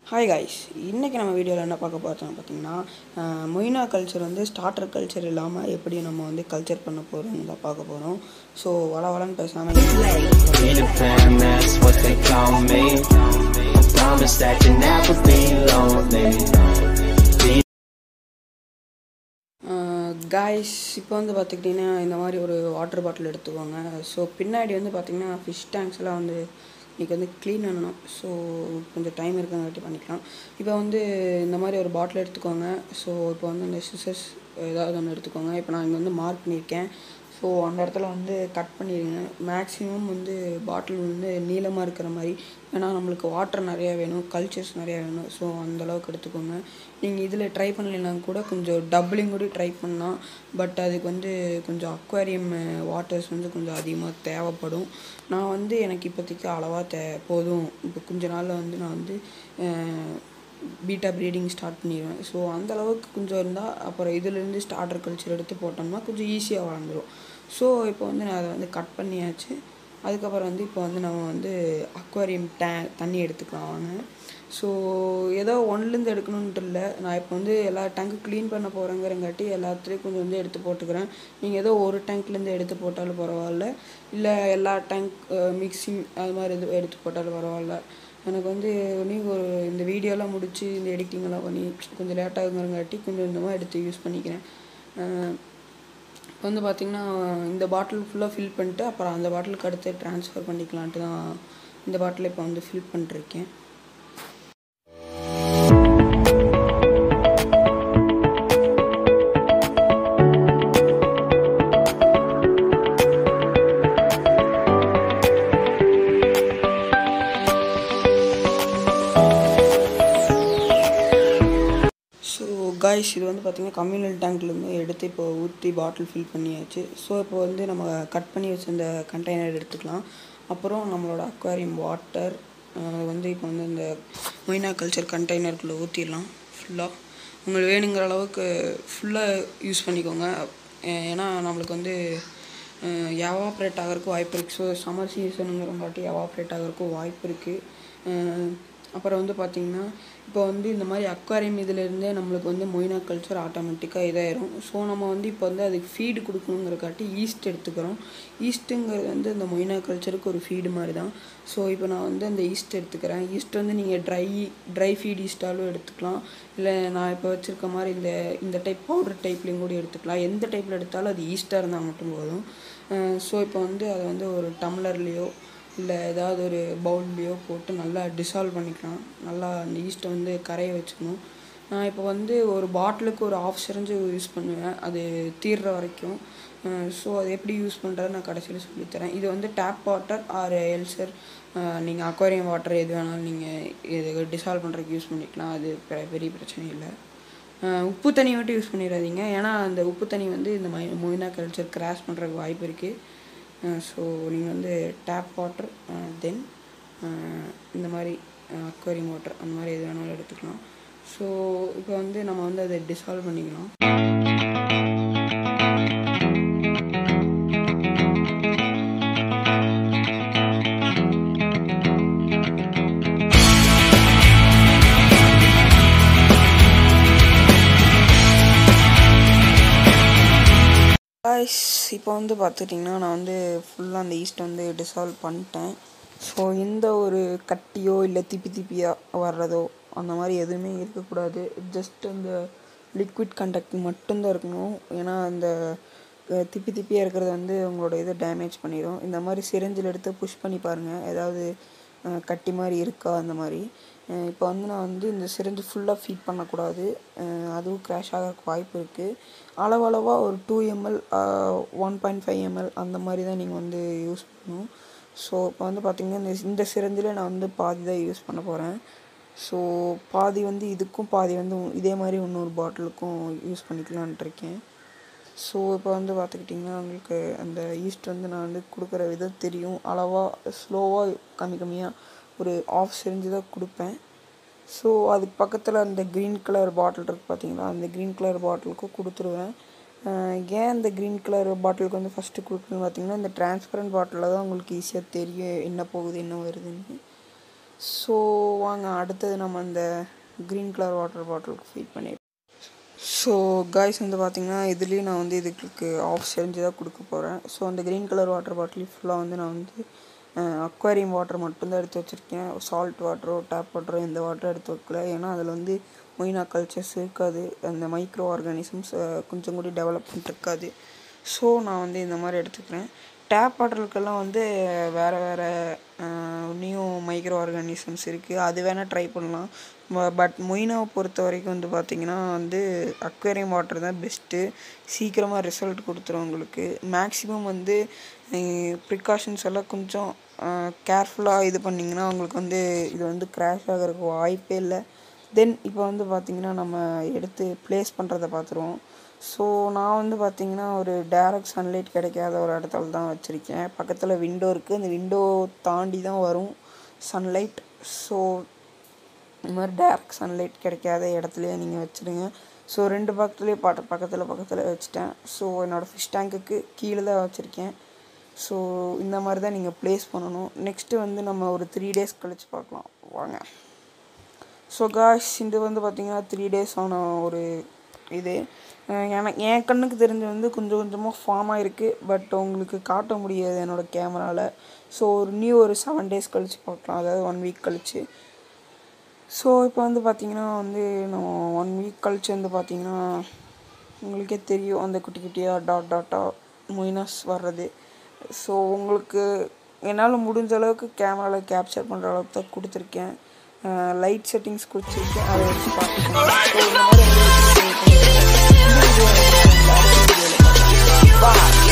Hi guys இன்றைக்கி நம்ம வீடியோவில் என்ன பார்க்க பார்த்தோம் பார்த்தீங்கன்னா அஹ், மொய்னா கல்ச்சர் வந்து ஸ்டார்டர் கல்ச்சர் இல்லாமல் எப்படி நம்ம வந்து கல்ச்சர் பண்ண போகிறோம் தான் பார்க்க போகிறோம் ஸோ வள வளன்னு பேசாமல் Be the fam, that's what they call me. Promise that you never be lonely. Guys இப்போ வந்து பார்த்துக்கிட்டிங்கன்னா இந்த மாதிரி ஒரு வாட்டர் பாட்டில் எடுத்துக்கோங்க ஸோ பின்னாடி வந்து பார்த்திங்கன்னா ஃபிஷ் டேங்க்ஸ் எல்லாம் வந்து இன்றைக்கி வந்து க்ளீன் பண்ணணும் ஸோ கொஞ்சம் டைம் இருக்கங்காட்டி பண்ணிக்கலாம் இப்போ வந்து இந்த மாதிரி ஒரு பாட்டில் எடுத்துக்கோங்க ஸோ இப்போ வந்து இந்த சிசர்ஸ் ஏதாவது ஒன்று எடுத்துக்கோங்க இப்போ நான் இங்கே வந்து மார்க் பண்ணியிருக்கேன் ஸோ அந்த இடத்துல வந்து கட் பண்ணிடுங்க மேக்ஸிமம் வந்து பாட்டில் வந்து நீளமாக இருக்கிற மாதிரி ஏன்னா நம்மளுக்கு வாட்டர் நிறையா வேணும் கல்ச்சர்ஸ் நிறையா வேணும் ஸோ அந்த அளவுக்கு எடுத்துக்கோங்க நீங்கள் இதில் ட்ரை பண்ணலைன்னா கூட கொஞ்சம் டபுளிங் கூட ட்ரை பண்ணலாம் பட் அதுக்கு வந்து கொஞ்சம் அக்வாரியம் வாட்டர்ஸ் வந்து கொஞ்சம் அதிகமாக தேவைப்படும் நான் வந்து எனக்கு இப்போதைக்கு அளவாக தே போதும் இப்போ கொஞ்ச நாளில் வந்து நான் வந்து அஹ், பீட்டா ப்ரீடிங் ஸ்டார்ட் பண்ணிடுவேன் ஸோ அந்த அளவுக்கு கொஞ்சம் இருந்தால் அப்புறம் இதுலேருந்து ஸ்டார்டர் கல்ச்சர் எடுத்து போட்டோம்னா கொஞ்சம் ஈஸியாக வளர்ந்துரும் ஸோ இப்போ வந்து நான் அதை வந்து கட் பண்ணியாச்சு அதுக்கப்புறம் வந்து இப்போ வந்து நம்ம வந்து அக்வாரியம் டே தண்ணி எடுத்துக்கலாம் வாங்க ஸோ ஏதோ ஒன்லேருந்து எடுக்கணுன்ட்டு இல்லை நான் இப்போ வந்து எல்லா டேங்க்கும் க்ளீன் பண்ண போகிறேங்கிறங்காட்டி எல்லாத்துலேயும் கொஞ்சம் வந்து எடுத்து போட்டுக்கிறேன் நீங்கள் ஏதோ ஒரு டேங்க்லேருந்து எடுத்து போட்டாலும் பரவாயில்ல இல்லை எல்லா டேங்க் மிக்சிங் அது மாதிரி இது எடுத்து போட்டாலும் பரவாயில்ல எனக்கு வந்து நீ ஒரு இந்த வீடியோலாம் முடித்து இந்த எடிட்டிங்கெல்லாம் பண்ணி கொஞ்சம் லேட்டாகுங்கிறங்காட்டி கொஞ்சம் கொஞ்சமாக எடுத்து யூஸ் பண்ணிக்கிறேன் இப்போ வந்து பார்த்திங்கன்னா இந்த பாட்டில் ஃபுல்லாக ஃபில் பண்ணிட்டு அப்புறம் அந்த பாட்டிலுக்கு அடுத்து ட்ரான்ஸ்ஃபர் பண்ணிக்கலான்ட்டு தான் இந்த பாட்டிலை இப்போ வந்து ஃபில் பண்ணிருக்கேன் ஸோ காய்ஸ் இது வந்து பார்த்திங்கன்னா கம்யூனல் டேங்க்லேருந்து எடுத்து இப்போ ஊற்றி பாட்டில் ஃபில் பண்ணியாச்சு ஸோ இப்போ வந்து நம்ம கட் பண்ணி வச்சிருந்த கண்டெய்னர் எடுத்துக்கலாம் அப்புறம் நம்மளோட அக்வாரியம் வாட்டர் வந்து இப்போ வந்து இந்த மொய்னா கல்ச்சர் கண்டெய்னருக்குள்ளே ஊற்றிடலாம் ஃபுல்லாக உங்களுக்கு வேணுங்கிற அளவுக்கு ஃபுல்லாக யூஸ் பண்ணிக்கோங்க அஹ் ஏன்னா நம்மளுக்கு வந்து எவாப்ரேட் ஆகிறதுக்கு வாய்ப்பு இருக்குது ஸோ சம்மர் சீசனுங்கிறங்காட்டி எவாப்ரேட் ஆகிறதுக்கும் வாய்ப்பு இருக்குது அப்புறம் வந்து பார்த்திங்கன்னா இப்போ வந்து இந்த மாதிரி அக்வாரியம் இதிலேருந்தே நம்மளுக்கு வந்து மொய்னா கல்ச்சர் ஆட்டோமேட்டிக்காக இதாயிரும் ஸோ நம்ம வந்து இப்போ வந்து அதுக்கு ஃபீடு கொடுக்கணுங்கிறக்காட்டி ஈஸ்ட் எடுத்துக்கிறோம் ஈஸ்ட்டுங்கிறது வந்து இந்த மொய்னா கல்ச்சருக்கு ஒரு ஃபீடு மாதிரி தான் ஸோ இப்போ நான் வந்து அந்த ஈஸ்ட் எடுத்துக்கிறேன் ஈஸ்ட் வந்து நீங்கள் ட்ரை ட்ரை ஃபீட் ஈஸ்ட்டாலும் எடுத்துக்கலாம் இல்லை நான் இப்போ வச்சுருக்க மாதிரி இந்த இந்த டைப் பவுடர் டைப்லேயும் கூட எடுத்துக்கலாம் எந்த டைப்பில் எடுத்தாலும் அது ஈஸ்ட்டாக இருந்தால் மட்டும் போதும் ஸோ இப்போ வந்து அதை வந்து ஒரு டம்ளர்லேயோ இல்லை ஏதாவது ஒரு பவுல்லையோ போட்டு நல்லா டிசால்வ் பண்ணிக்கலாம் நல்லா அந்த ஈஸ்ட்டை வந்து கரைய வச்சுக்கணும் நான் இப்போ வந்து ஒரு பாட்டிலுக்கு ஒரு ஆஃப் சிரஞ்சு யூஸ் பண்ணுவேன் அது தீர்ற வரைக்கும் ஸோ அது எப்படி யூஸ் பண்ணுறது நான் கடைசியில் சொல்லித்தரேன் இது வந்து டேப் வாட்டர் ஆர் எல்சர் நீங்கள் அக்வாரியம் வாட்டர் எது வேணாலும் நீங்கள் இது டிசால்வ் பண்ணுறதுக்கு யூஸ் பண்ணிக்கலாம் அது பெ- பெரிய பிரச்சனை இல்லை அஹ் உப்பு தண்ணி மட்டும் யூஸ் பண்ணிடாதீங்க ஏன்னா அந்த உப்பு தண்ணி வந்து இந்த மை மொயினா கல்ச்சர் கிராஷ் பண்ணுறதுக்கு வாய்ப்பு இருக்குது ஸோ நீங்கள் வந்து டேப் வாட்டர் தென் இந்த மாதிரி அக்வாரியம் வாட்டர் அந்த மாதிரி எது வேணாலும் எடுத்துக்கலாம் ஸோ இப்போ வந்து நம்ம வந்து அதை டிசால்வ் பண்ணிக்கலாம் காய்ஸ் இப்போ வந்து பார்த்துட்டிங்கன்னா நான் வந்து ஃபுல்லாக அந்த ஈஸ்ட் வந்து டிசால்வ் பண்ணிட்டேன் ஸோ எந்த ஒரு கட்டியோ இல்லை திப்பி திப்பியாக வர்றதோ அந்த மாதிரி எதுவுமே இருக்கக்கூடாது ஜஸ்ட் அந்த லிக்விட் கண்டக்ட் மட்டும்தான் இருக்கணும் ஏன்னா அந்த அஹ், திப்பி திப்பியாக இருக்கிறது வந்து உங்களோட இதை டேமேஜ் பண்ணிடும் இந்த மாதிரி சிரிஞ்சில் எடுத்து புஷ் பண்ணி பாருங்கள் ஏதாவது அஹ், கட்டி மாதிரி இருக்கா அந்த மாதிரி அஹ், இப்போ வந்து நான் வந்து இந்த சிரிஞ்சு ஃபுல்லாக ஃபீட் பண்ணக்கூடாது அஹ், அதுவும் க்ராஷ் ஆகிறதுக்கு வாய்ப்பு இருக்குது அளவளவாக ஒரு two ML one point five ML அந்த மாதிரி தான் நீங்கள் வந்து யூஸ் பண்ணணும் ஸோ இப்போ வந்து பார்த்திங்கன்னா இந்த இந்த சிரஞ்சில் நான் வந்து பாதி தான் யூஸ் பண்ண போகிறேன் ஸோ பாதி வந்து இதுக்கும் பாதி வந்து இதே மாதிரி இன்னொரு பாட்டிலுக்கும் யூஸ் பண்ணிக்கலான்ட்டு இருக்கேன் ஸோ இப்போ வந்து பார்த்துக்கிட்டிங்கன்னா உங்களுக்கு அந்த ஈஸ்ட் வந்து நான் வந்து கொடுக்குற விதம் தெரியும் அளவாக ஸ்லோவாக கம்மி கம்மியாக ஒரு ஆஃப் செஞ்சு தான் கொடுப்பேன் ஸோ அதுக்கு பக்கத்தில் அந்த க்ரீன் கலர் பாட்டில் இருக்குது பார்த்தீங்களா அந்த க்ரீன் கலர் பாட்டிலுக்கும் கொடுத்துருவேன் அஹ் ஏன் இந்த க்ரீன் கலர் பாட்டிலுக்கு வந்து ஃபஸ்ட்டு கொடுக்கணும்னு பார்த்தீங்கன்னா இந்த டிரான்ஸ்பரண்ட் பாட்டிலில் தான் உங்களுக்கு ஈஸியாக தெரியும் என்ன போகுது என்ன வருதுன்னு ஸோ வாங்க அடுத்தது நம்ம அந்த க்ரீன் கலர் வாட்டர் பாட்டிலுக்கு ஃபீட் பண்ணி ஸோ காய்ஸ் வந்து பார்த்திங்கன்னா இதுலேயும் நான் வந்து இதுக்கு ஆஃப் செஞ்சு தான் கொடுக்க போகிறேன் ஸோ அந்த க்ரீன் கலர் வாட்டர் பாட்டில் ஃபுல்லாக வந்து நான் வந்து அக்வாரியம் வாட்டர் மட்டும்தான் எடுத்து வச்சுருக்கேன் சால்ட் வாட்டரோ டேப் வாட்டரோ எந்த வாட்டரும் எடுத்து வைக்கல ஏன்னா அதில் வந்து மொயினா கல்ச்சர்ஸ் இருக்காது அந்த மைக்ரோ ஆர்கானிசம்ஸ் கொஞ்சம் கூட டெவலப்மெண்ட் இருக்காது ஸோ நான் வந்து இந்த மாதிரி எடுத்துக்கிறேன் டேப் வாட்டருக்கெல்லாம் வந்து வேறு வேறு நியூ மைக்ரோ ஆர்கானிசம்ஸ் இருக்குது அது வேணால் ட்ரை பண்ணலாம் பட் மொயினாவை பொறுத்த வரைக்கும் வந்து பார்த்திங்கன்னா வந்து அக்வேரியம் வாட்டர் தான் பெஸ்ட்டு சீக்கிரமாக ரிசல்ட் கொடுத்துரும் உங்களுக்கு மேக்ஸிமம் வந்து ப்ரிகாஷன்ஸ் எல்லாம் கொஞ்சம் கேர்ஃபுல்லாக இது பண்ணிங்கன்னா உங்களுக்கு வந்து இது வந்து க்ராஷ் ஆகிறதுக்கு வாய்ப்பே இல்லை தென் இப்போ வந்து பார்த்திங்கன்னா நம்ம எடுத்து ப்ளேஸ் பண்ணுறதை பார்த்துருவோம் ஸோ நான் வந்து பார்த்திங்கன்னா ஒரு டேரக்ட் சன்லைட் கிடைக்காத ஒரு இடத்துல தான் வச்சுருக்கேன் பக்கத்தில் விண்டோ இருக்குது அந்த விண்டோ தாண்டி தான் வரும் சன்லைட் ஸோ இந்த மாதிரி டேரக்ட் சன்லைட் கிடைக்காத இடத்துலையே நீங்கள் வச்சுருங்க ஸோ ரெண்டு பக்கத்துலேயே பாட்டு பக்கத்தில் பக்கத்தில் வச்சுட்டேன் ஸோ என்னோடய ஃபிஷ் டேங்க்குக்கு கீழே தான் வச்சுருக்கேன் ஸோ இந்த மாதிரி தான் நீங்கள் ப்ளேஸ் பண்ணணும் நெக்ஸ்ட்டு வந்து நம்ம ஒரு த்ரீ டேஸ் கழித்து பார்க்கலாம் வாங்க ஸோ காஷ் இது வந்து பார்த்திங்கன்னா த்ரீ டேஸ் ஆன ஒரு இது எனக்கு என் கண்ணுக்கு தெரிஞ்சு வந்து கொஞ்சம் கொஞ்சமாக ஃபார்ம் ஆகிருக்கு பட் உங்களுக்கு காட்ட முடியாது என்னோடய கேமராவில் ஸோ ஒரு நியூ ஒரு செவன் டேஸ் கழித்து பார்க்கலாம் அதாவது ஒன் வீக் கழித்து ஸோ இப்போ வந்து பார்த்திங்கன்னா வந்து நம்ம ஒன் வீக் கழிச்சு வந்து பார்த்திங்கன்னா உங்களுக்கே தெரியும் அந்த குட்டி குட்டியாக டாட் டாட்டாக மொயினாஸ் வர்றது ஸோ உங்களுக்கு என்னால் முடிஞ்ச அளவுக்கு கேமராவில் கேப்சர் பண்ணுற அளவுக்கு தான் கொடுத்துருக்கேன் லைட் செட்டிங்ஸ் கொடுத்துருக்கேன் அதை வச்சு பார்த்துக்கோங்க ஸோ இந்த மாதிரி உங்களுக்கு